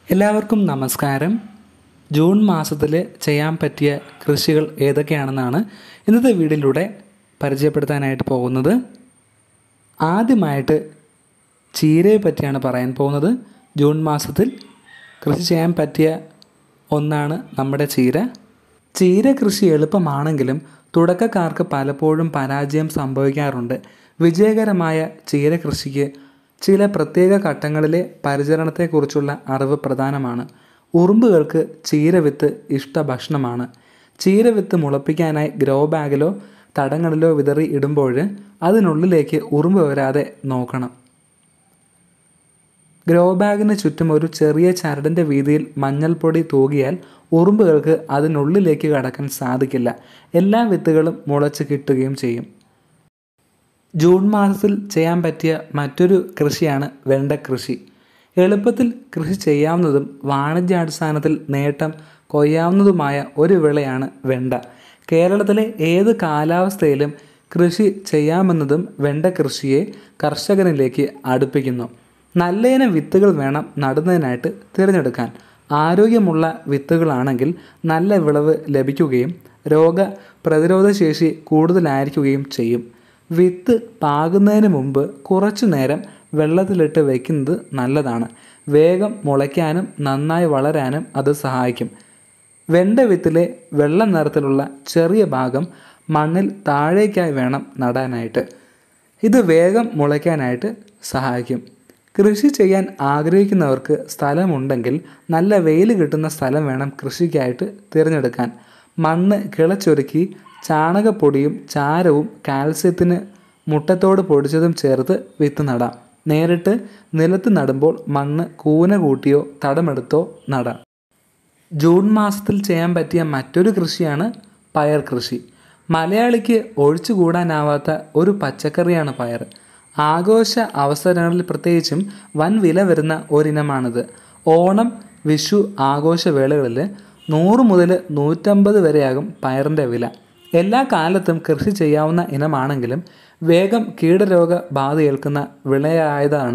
എല്ലാവർക്കും നമസ്കാരം ജൂൺ മാസത്തിൽ ചെയ്യാൻ പറ്റിയ കൃഷികൾ ഏതൊക്കെയാണെന്നാണ് ഇന്നത്തെ വീഡിയോയിലൂടെ പരിചയപ്പെടുത്താനായിട്ട് പോകുന്നത് ആദ്യമായിട്ട് ചീരയെ പറ്റിയാണ് പറയാൻ പോകുന്നത് ജൂൺ മാസത്തിൽ കൃഷി ചെയ്യാൻ പറ്റിയ ഒന്നാണ് നമ്മുടെ ചീര ചീര കൃഷി എളുപ്പമാണെങ്കിലും തുടക്കക്കാർക്ക് പലപ്പോഴും പരാജയം സംഭവിക്കാറുണ്ട് വിജയകരമായ ചീര കൃഷിക്ക് ചില പ്രത്യേക ഘട്ടങ്ങളിലെ പരിചരണത്തെക്കുറിച്ചുള്ള അറിവ് പ്രധാനമാണ് ഉറുമ്പുകൾക്ക് ചീരവിത്ത് ഇഷ്ട ഭക്ഷണമാണ് ചീരവിത്ത് മുളപ്പിക്കാനായി ഗ്രോ ബാഗിലോ തടങ്ങളിലോ വിതറി ഇടുമ്പോൾ അതിനുള്ളിലേക്ക് ഉറുമ്പ് വരാതെ നോക്കണം ഗ്രോ ബാഗിന് ചുറ്റും ഒരു ചെറിയ ചരടിൻ്റെ വീതിയിൽ മഞ്ഞൾപ്പൊടി തൂകിയാൽ ഉറുമ്പുകൾക്ക് അതിനുള്ളിലേക്ക് കടക്കാൻ സാധിക്കില്ല എല്ലാ വിത്തുകളും മുളച്ച് കിട്ടുകയും ചെയ്യും ജൂൺ മാസത്തിൽ ചെയ്യാൻ പറ്റിയ മറ്റൊരു കൃഷിയാണ് വെണ്ട കൃഷി എളുപ്പത്തിൽ കൃഷി ചെയ്യാവുന്നതും വാണിജ്യാടിസ്ഥാനത്തിൽ നേട്ടം കൊയ്യാവുന്നതുമായ ഒരു വിളയാണ് വെണ്ട കേരളത്തിലെ ഏത് കാലാവസ്ഥയിലും കൃഷി ചെയ്യാമെന്നതും വെണ്ട കൃഷിയെ കർഷകനിലേക്ക് അടുപ്പിക്കുന്നു നല്ലയിനം വിത്തുകൾ വേണം നടുന്നതിനായിട്ട് തിരഞ്ഞെടുക്കാൻ ആരോഗ്യമുള്ള വിത്തുകളാണെങ്കിൽ നല്ല വിളവ് ലഭിക്കുകയും രോഗ പ്രതിരോധ ശേഷി കൂടുതലായിരിക്കുകയും ചെയ്യും വിത്ത് പാകുന്നതിന് മുമ്പ് കുറച്ചു നേരം വെള്ളത്തിലിട്ട് വയ്ക്കുന്നത് നല്ലതാണ് വേഗം മുളയ്ക്കാനും നന്നായി വളരാനും അത് സഹായിക്കും വെണ്ട വിത്തിലെ വെള്ള നിറത്തിലുള്ള ചെറിയ ഭാഗം മണ്ണിൽ താഴേക്കായി വേണം നടാനായിട്ട് ഇത് വേഗം മുളയ്ക്കാനായിട്ട് സഹായിക്കും കൃഷി ചെയ്യാൻ ആഗ്രഹിക്കുന്നവർക്ക് സ്ഥലമുണ്ടെങ്കിൽ നല്ല വെയിൽ കിട്ടുന്ന സ്ഥലം വേണം കൃഷിക്കായിട്ട് തിരഞ്ഞെടുക്കാൻ മണ്ണ് കിളച്ചൊരുക്കി ചാണകപ്പൊടിയും ചാരവും കാൽസ്യത്തിന് മുട്ടത്തോട് പൊടിച്ചതും ചേർത്ത് വിത്ത് നടാം നേരിട്ട് നിലത്ത് നടുമ്പോൾ മണ്ണ് കൂന കൂട്ടിയോ തടമെടുത്തോ നടാം ജൂൺ മാസത്തിൽ ചെയ്യാൻ പറ്റിയ മറ്റൊരു കൃഷിയാണ് പയർ കൃഷി മലയാളിക്ക് ഒഴിച്ചുകൂടാനാവാത്ത ഒരു പച്ചക്കറിയാണ് പയർ ആഘോഷ അവസരങ്ങളിൽ പ്രത്യേകിച്ചും വൻ വില വരുന്ന ഒരിനമാണിത് ഓണം വിഷു ആഘോഷവേളകളിൽ നൂറ് മുതൽ നൂറ്റമ്പത് വരെയാകും പയറിൻ്റെ വില എല്ലാ കാലത്തും കൃഷി ചെയ്യാവുന്ന ഇനമാണെങ്കിലും വേഗം കീടരോഗ ബാധയേൽക്കുന്ന വിളയായതാണ്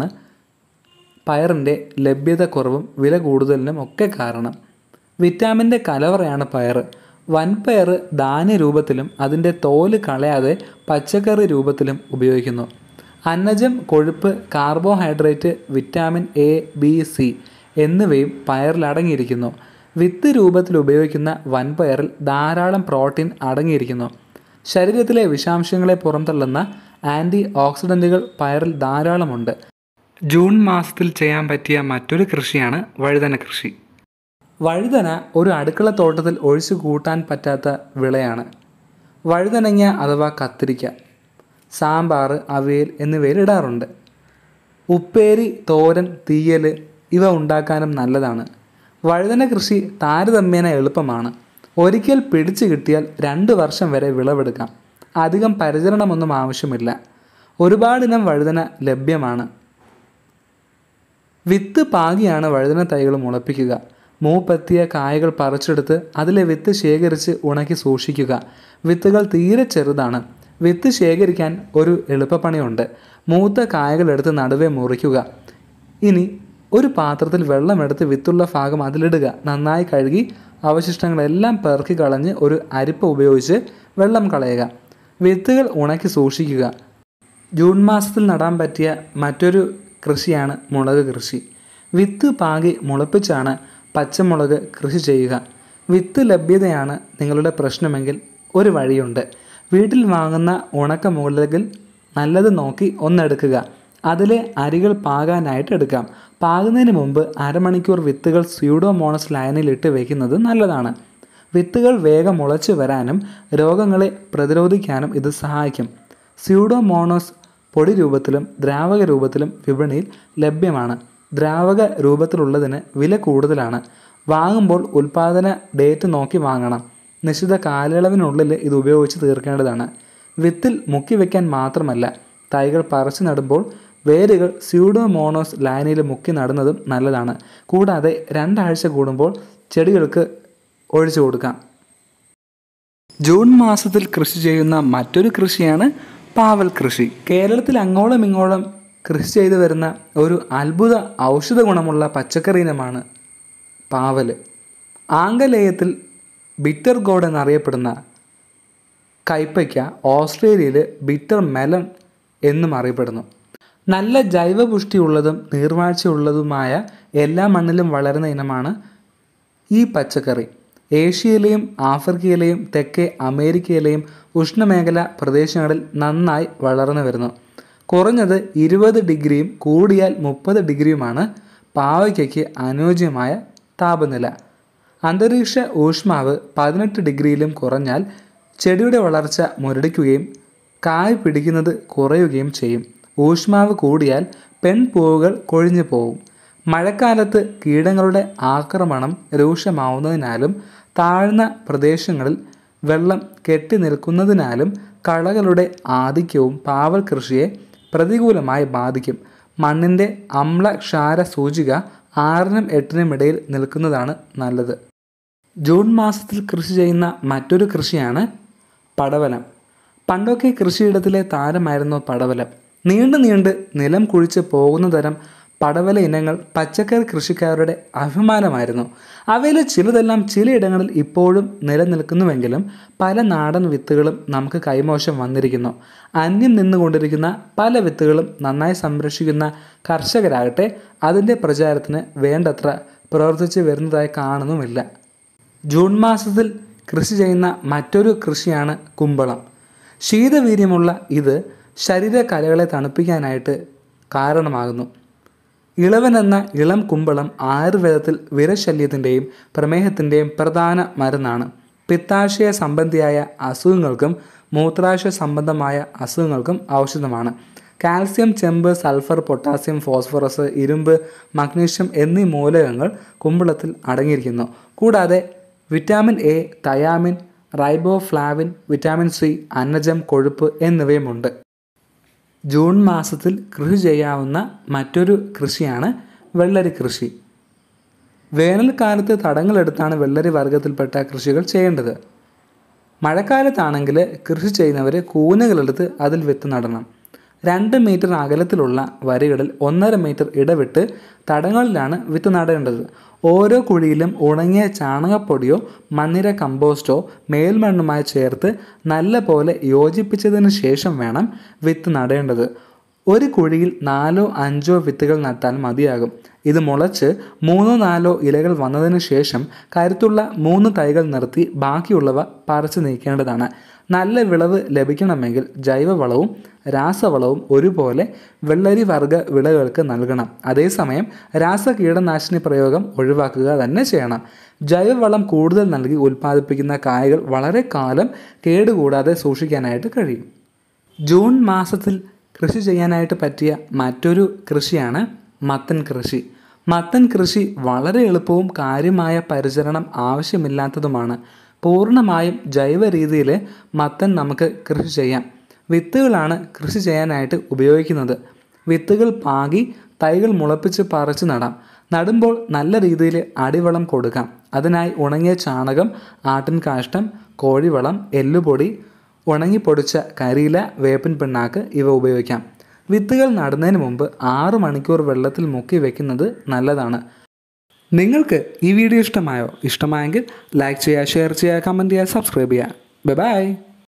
പയറിൻ്റെ ലഭ്യത കുറവും വില കൂടുതലിനും ഒക്കെ കാരണം വിറ്റാമിൻ്റെ കലവറയാണ് പയർ വൻപയർ ധാന്യരൂപത്തിലും അതിൻ്റെ തോല് കളയാതെ പച്ചക്കറി രൂപത്തിലും ഉപയോഗിക്കുന്നു അന്നജം കൊഴുപ്പ് carbohydrate vitamin A B C എന്നിവയും പയറിൽ അടങ്ങിയിരിക്കുന്നു വിത്ത് രൂപത്തിൽ ഉപയോഗിക്കുന്ന വൻപയറിൽ ധാരാളം പ്രോട്ടീൻ അടങ്ങിയിരിക്കുന്നു ശരീരത്തിലെ വിഷാംശങ്ങളെ പുറന്തള്ളുന്ന ആൻറ്റി ഓക്സിഡൻറ്റുകൾ പയറിൽ ധാരാളമുണ്ട് ജൂൺ മാസത്തിൽ ചെയ്യാൻ പറ്റിയ മറ്റൊരു കൃഷിയാണ് വഴുതന കൃഷി വഴുതന ഒരു അടുക്കളത്തോട്ടത്തിൽ ഒഴിച്ചു കൂട്ടാൻ പറ്റാത്ത വിളയാണ് വഴുതനങ്ങ അഥവാ കത്തിരിക്ക സാമ്പാർ അവിയൽ എന്നിവയിൽ ഇടാറുണ്ട് ഉപ്പേരി തോരൻ തീയൽ ഇവ ഉണ്ടാക്കാനും നല്ലതാണ് വഴുതന കൃഷി താരതമ്യേന എളുപ്പമാണ് ഒരിക്കൽ പിടിച്ചു കിട്ടിയാൽ രണ്ട് വർഷം വരെ വിളവെടുക്കാം അധികം പരിചരണമൊന്നും ആവശ്യമില്ല ഒരുപാടിനം വഴുതന ലഭ്യമാണ് വിത്ത് പാകിയാണ് വഴുതന തൈകൾ മുളപ്പിക്കുക മൂപ്പെത്തിയ കായകൾ പറിച്ചെടുത്ത് അതിലെ വിത്ത് ശേഖരിച്ച് ഉണക്കി സൂക്ഷിക്കുക വിത്തുകൾ തീരെ ചെറുതാണ് വിത്ത് ശേഖരിക്കാൻ ഒരു എളുപ്പപ്പണിയുണ്ട് മൂത്ത കായകൾ എടുത്ത് നടുവേ മുറിക്കുക ഇനി ഒരു പാത്രത്തിൽ വെള്ളമെടുത്ത് വിത്തുള്ള ഭാഗം അതിലിടുക നന്നായി കഴുകി അവശിഷ്ടങ്ങളെല്ലാം പെറുക്കി കളഞ്ഞ് ഒരു അരിപ്പ ഉപയോഗിച്ച് വെള്ളം കളയുക വിത്തുകൾ ഉണക്കി സൂക്ഷിക്കുക ജൂൺ മാസത്തിൽ നടാൻ പറ്റിയ മറ്റൊരു കൃഷിയാണ് മുളക് കൃഷി വിത്ത് പാകി മുളപ്പിച്ചാണ് പച്ചമുളക് കൃഷി ചെയ്യുക വിത്ത് ലഭ്യതയാണ് നിങ്ങളുടെ പ്രശ്നമെങ്കിൽ ഒരു വഴിയുണ്ട് വീട്ടിൽ വാങ്ങുന്ന ഉണക്ക മുളകിൽ നല്ലത് നോക്കി ഒന്നെടുക്കുക അതിലെ അരികൾ പാകാനായിട്ട് എടുക്കാം പാകുന്നതിന് മുമ്പ് അരമണിക്കൂർ വിത്തുകൾ സ്യൂഡോമോണസ് ലൈനിൽ ഇട്ട് വയ്ക്കുന്നത് നല്ലതാണ് വിത്തുകൾ വേഗം മുളച്ചു വരാനും രോഗങ്ങളെ പ്രതിരോധിക്കാനും ഇത് സഹായിക്കും സ്യൂഡോമോണോസ് പൊടി രൂപത്തിലും ദ്രാവക രൂപത്തിലും വിപണിയിൽ ലഭ്യമാണ് ദ്രാവക രൂപത്തിലുള്ളതിന് വില കൂടുതലാണ് വാങ്ങുമ്പോൾ ഉൽപ്പാദന ഡേറ്റ് നോക്കി വാങ്ങണം നിശ്ചിത കാലയളവിനുള്ളിൽ ഇത് ഉപയോഗിച്ച് തീർക്കേണ്ടതാണ് വിത്തിൽ മുക്കി വയ്ക്കാൻ മാത്രമല്ല തൈകൾ പറിച്ചു നടുമ്പോൾ വേരുകൾ സ്യൂഡോമോണോസ് ലൈനിൽ മുക്കി നടുന്നതും നല്ലതാണ് കൂടാതെ രണ്ടാഴ്ച കൂടുമ്പോൾ ചെടികൾക്ക് ഒഴിച്ചു കൊടുക്കാം ജൂൺ മാസത്തിൽ കൃഷി ചെയ്യുന്ന മറ്റൊരു കൃഷിയാണ് പാവൽ കൃഷി കേരളത്തിൽ അങ്ങോളം ഇങ്ങോളം കൃഷി ചെയ്തു വരുന്ന ഒരു അത്ഭുത ഔഷധ ഗുണമുള്ള പച്ചക്കറി ഇനമാണ് പാവൽ ആംഗലേയത്തിൽ ബിറ്റർ ഗോഡ് എന്നറിയപ്പെടുന്ന കൈപ്പയ്ക്ക ഓസ്ട്രേലിയയിൽ ബിറ്റർ മെലൺ എന്നും അറിയപ്പെടുന്നു നല്ല ജൈവപുഷ്ടിയുള്ളതും നീർവാഴ്ചയുള്ളതുമായ എല്ലാ മണ്ണിലും വളരുന്ന ഇനമാണ് ഈ പച്ചക്കറി ഏഷ്യയിലെയും ആഫ്രിക്കയിലെയും തെക്കേ അമേരിക്കയിലെയും ഉഷ്ണമേഖല പ്രദേശങ്ങളിൽ നന്നായി വളർന്നു വരുന്നു കുറഞ്ഞത് ഇരുപത് ഡിഗ്രിയും കൂടിയാൽ മുപ്പത് ഡിഗ്രിയുമാണ് പാവയ്ക്കയ്ക്ക് അനുയോജ്യമായ താപനില അന്തരീക്ഷ ഊഷ്മാവ് പതിനെട്ട് ഡിഗ്രിയിലും കുറഞ്ഞാൽ ചെടിയുടെ വളർച്ച മുരടിക്കുകയും കായ് പിടിക്കുന്നത് കുറയുകയും ചെയ്യും ഊഷ്മാവ് കൂടിയാൽ പെൺപൂവുകൾ കൊഴിഞ്ഞു പോകും മഴക്കാലത്ത് കീടങ്ങളുടെ ആക്രമണം രൂക്ഷമാവുന്നതിനാലും താഴ്ന്ന പ്രദേശങ്ങളിൽ വെള്ളം കെട്ടി നിൽക്കുന്നതിനാലും കളകളുടെ ആധിക്യവും പാവൽ കൃഷിയെ പ്രതികൂലമായി ബാധിക്കും മണ്ണിൻ്റെ അമ്ലക്ഷാര സൂചിക ആറിനും എട്ടിനും ഇടയിൽ നിൽക്കുന്നതാണ് നല്ലത് ജൂൺ മാസത്തിൽ കൃഷി ചെയ്യുന്ന മറ്റൊരു കൃഷിയാണ് പടവലം പണ്ടൊക്കെ കൃഷിയിടത്തിലെ താരമായിരുന്നു പടവലം നീണ്ടു നീണ്ട് നിലം കുഴിച്ച് പോകുന്ന തരം പടവല ഇനങ്ങൾ പച്ചക്കറി കൃഷിക്കാരുടെ അഭിമാനമായിരുന്നു അവയിൽ ചിലതെല്ലാം ചിലയിടങ്ങളിൽ ഇപ്പോഴും നിലനിൽക്കുന്നുവെങ്കിലും പല നാടൻ വിത്തുകളും നമുക്ക് കൈമോശം വന്നിരിക്കുന്നു അന്യം നിന്നുകൊണ്ടിരിക്കുന്ന പല വിത്തുകളും നന്നായി സംരക്ഷിക്കുന്ന കർഷകരാകട്ടെ അതിൻ്റെ പ്രചാരത്തിന് വേണ്ടത്ര പ്രവർത്തിച്ചു വരുന്നതായി കാണുന്നുമില്ല ജൂൺ മാസത്തിൽ കൃഷി ചെയ്യുന്ന മറ്റൊരു കൃഷിയാണ് കുമ്പളം ശീതവീര്യമുള്ള ഇത് ശരീരകലകളെ തണുപ്പിക്കാനായിട്ട് കാരണമാകുന്നു ഇളവൻ എന്ന ഇളം കുമ്പളം ആയുർവേദത്തിൽ വിരശല്യത്തിൻ്റെയും പ്രമേഹത്തിൻ്റെയും പ്രധാന മരുന്നാണ് പിത്താശയ സംബന്ധിയായ അസുഖങ്ങൾക്കും മൂത്രാശയ സംബന്ധമായ അസുഖങ്ങൾക്കും ഔഷധമാണ് കാൽസ്യം ചെമ്പ് സൾഫർ പൊട്ടാസ്യം ഫോസ്ഫറസ് ഇരുമ്പ് മഗ്നീഷ്യം എന്നീ മൂലകങ്ങൾ കുമ്പളത്തിൽ അടങ്ങിയിരിക്കുന്നു കൂടാതെ vitamin A thiamine riboflavin vitamin C അന്നജം കൊഴുപ്പ് എന്നിവയുമുണ്ട് ജൂൺ മാസത്തിൽ കൃഷി ചെയ്യാവുന്ന മറ്റൊരു കൃഷിയാണ് വെള്ളരി കൃഷി വേനൽക്കാലത്ത് തടങ്ങളെടുത്താണ് വെള്ളരി വർഗത്തിൽപ്പെട്ട കൃഷികൾ ചെയ്യേണ്ടത് മഴക്കാലത്താണെങ്കിൽ കൃഷി ചെയ്യുന്നവർ കൂനകളെടുത്ത് അതിൽ വിത്ത് നടണം രണ്ട് മീറ്റർ അകലത്തിലുള്ള വരികളിൽ ഒന്നര മീറ്റർ ഇടവിട്ട് തടങ്ങളിലാണ് വിത്ത് നടേണ്ടത് ഓരോ കുഴിയിലും ഉണങ്ങിയ ചാണകപ്പൊടിയോ മണ്ണിര കമ്പോസ്റ്റോ മേൽമണ്ണുമായി ചേർത്ത് നല്ല പോലെ യോജിപ്പിച്ചതിന് ശേഷം വേണം വിത്ത് നടേണ്ടത് ഒരു കുഴിയിൽ നാലോ അഞ്ചോ വിത്തുകൾ നട്ടാൽ മതിയാകും ഇത് മുളച്ച് മൂന്നോ നാലോ ഇലകൾ വന്നതിന് ശേഷം കരുത്തുള്ള മൂന്ന് തൈകൾ നിർത്തി ബാക്കിയുള്ളവ പറിച്ചു നീക്കേണ്ടതാണ് നല്ല വിളവ് ലഭിക്കണമെങ്കിൽ ജൈവവളവും രാസവളവും ഒരുപോലെ വെള്ളരി വർഗ വിളകൾക്ക് നൽകണം അതേസമയം രാസ കീടനാശിനി പ്രയോഗം ഒഴിവാക്കുക തന്നെ ചെയ്യണം ജൈവവളം കൂടുതൽ നൽകി ഉൽപ്പാദിപ്പിക്കുന്ന കായകൾ വളരെ കാലം കേടുകൂടാതെ സൂക്ഷിക്കാനായിട്ട് കഴിയും ജൂൺ മാസത്തിൽ കൃഷി ചെയ്യാനായിട്ട് പറ്റിയ മറ്റൊരു കൃഷിയാണ് മത്തൻ കൃഷി മത്തൻ കൃഷി വളരെ എളുപ്പവും കാര്യമായ പരിചരണം ആവശ്യമില്ലാത്തതുമാണ് പൂർണ്ണമായും ജൈവ രീതിയിൽ മത്തൻ നമുക്ക് കൃഷി ചെയ്യാം വിത്തുകളാണ് കൃഷി ചെയ്യാനായിട്ട് ഉപയോഗിക്കുന്നത് വിത്തുകൾ പാകി തൈകൾ മുളപ്പിച്ച് പറിച്ച് നടാം നടുമ്പോൾ നല്ല രീതിയിൽ അടിവളം കൊടുക്കാം അതിനായി ഉണങ്ങിയ ചാണകം ആട്ടിൻ കാഷ്ടം കോഴിവളം എല്ലുപൊടി ഉണങ്ങിപ്പൊടിച്ച കരിയില വേപ്പിൻ പിണ്ണാക്ക് ഇവ ഉപയോഗിക്കാം വിത്തുകൾ നടുന്നതിന് മുമ്പ് ആറ് മണിക്കൂർ വെള്ളത്തിൽ മുക്കി വെക്കുന്നത് നല്ലതാണ് നിങ്ങൾക്ക് ഈ വീഡിയോ ഇഷ്ടമായോ ഇഷ്ടമായെങ്കിൽ ലൈക്ക് ചെയ്യുക ഷെയർ ചെയ്യുക കമൻറ്റ് ചെയ്യുക സബ്സ്ക്രൈബ് ചെയ്യുക ബൈ ബൈ